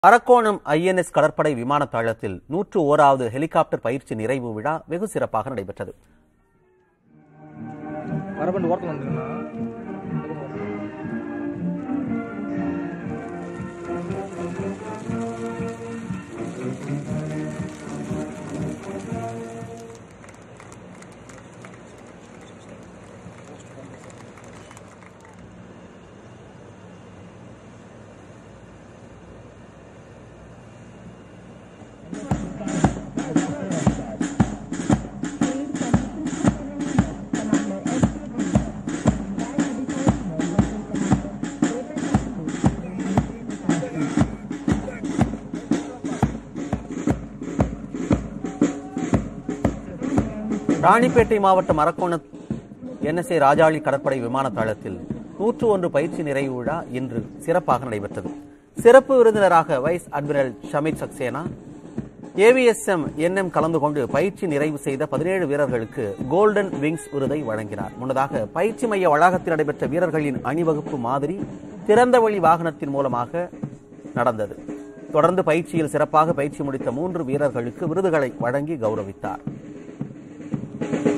Arakkonam INS கடற்படை விமான தளத்தில் நூற்று ஓராவது ஹெலிகாப்டர் பயிற்சி நிறைவு விழா வெகு சிறப்பாக நடைபெற்றது மரபண்டு ஓரத்தில் வந்துருங்கண்ணா ராணிப்பேட்டை மாவட்டம் அரக்கோணம் என்எஸ்ஏ ராஜாளி கடற்படை விமான தளத்தில் நூற்று ஒன்று பயிற்சி நிறைவு விழா இன்று சிறப்பாக நடைபெற்றது சிறப்பு விருந்தினராக vice admiral Shamit Saxena AVSM NM கலந்து கொண்டு பயிற்சி நிறைவு செய்த பதினேழு வீரர்களுக்கு கோல்டன் விங்ஸ் விருதை வழங்கினார் முன்னதாக பயிற்சி மைய வளாகத்தில் நடைபெற்ற வீரர்களின் அணிவகுப்பு மாதிரி திறந்தவெளி வாகனத்தின் மூலமாக நடந்தது தொடர்ந்து பயிற்சியில் சிறப்பாக பயிற்சி முடித்த மூன்று வீரர்களுக்கு விருதுகளை வழங்கி கௌரவித்தார்